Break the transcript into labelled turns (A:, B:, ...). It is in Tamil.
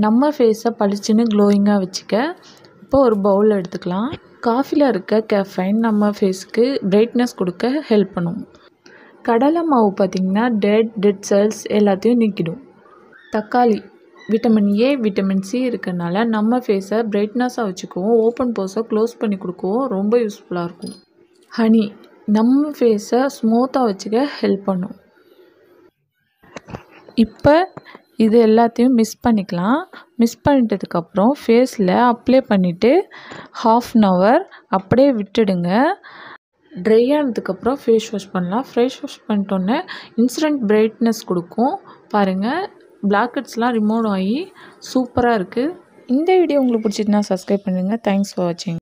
A: நம்ம ஃபேஸை பளிச்சுன்னு க்ளோயிங்காக வச்சுக்க இப்போ ஒரு பவுல் எடுத்துக்கலாம் காஃபியில் இருக்க கெஃபைன் நம்ம ஃபேஸுக்கு பிரைட்னஸ் கொடுக்க ஹெல்ப் பண்ணும் கடலை மாவு பார்த்திங்கன்னா டெட் டெட் செல்ஸ் எல்லாத்தையும் நீக்கிடும் தக்காளி விட்டமின் ஏ விட்டமின் சி இருக்கறனால நம்ம ஃபேஸை பிரைட்னஸாக வச்சுக்கவும் ஓப்பன் போஸை க்ளோஸ் பண்ணி கொடுக்கவும் ரொம்ப யூஸ்ஃபுல்லாக இருக்கும் ஹனி நம்ம ஃபேஸை ஸ்மூத்தாக வச்சுக்க ஹெல்ப் பண்ணும் இப்போ இது எல்லாத்தையும் மிஸ் பண்ணிக்கலாம் மிஸ் பண்ணிட்டதுக்கப்புறம் ஃபேஸில் அப்ளை பண்ணிவிட்டு ஹாஃப் அன் ஹவர் அப்படியே விட்டுடுங்க ட்ரை ஆனதுக்கப்புறம் ஃபேஸ் வாஷ் பண்ணலாம் ஃபேஸ் வாஷ் பண்ணிட்டோன்னே இன்ஸ்டன்ட் பிரைட்னஸ் கொடுக்கும் பாருங்கள் பிளாக்கெட்ஸ்லாம் ரிமூவ் ஆகி சூப்பராக இருக்குது இந்த வீடியோ உங்களுக்கு பிடிச்சிட்டுனா சப்ஸ்கிரைப் பண்ணுங்கள் தேங்க்ஸ் ஃபார் வாட்சிங்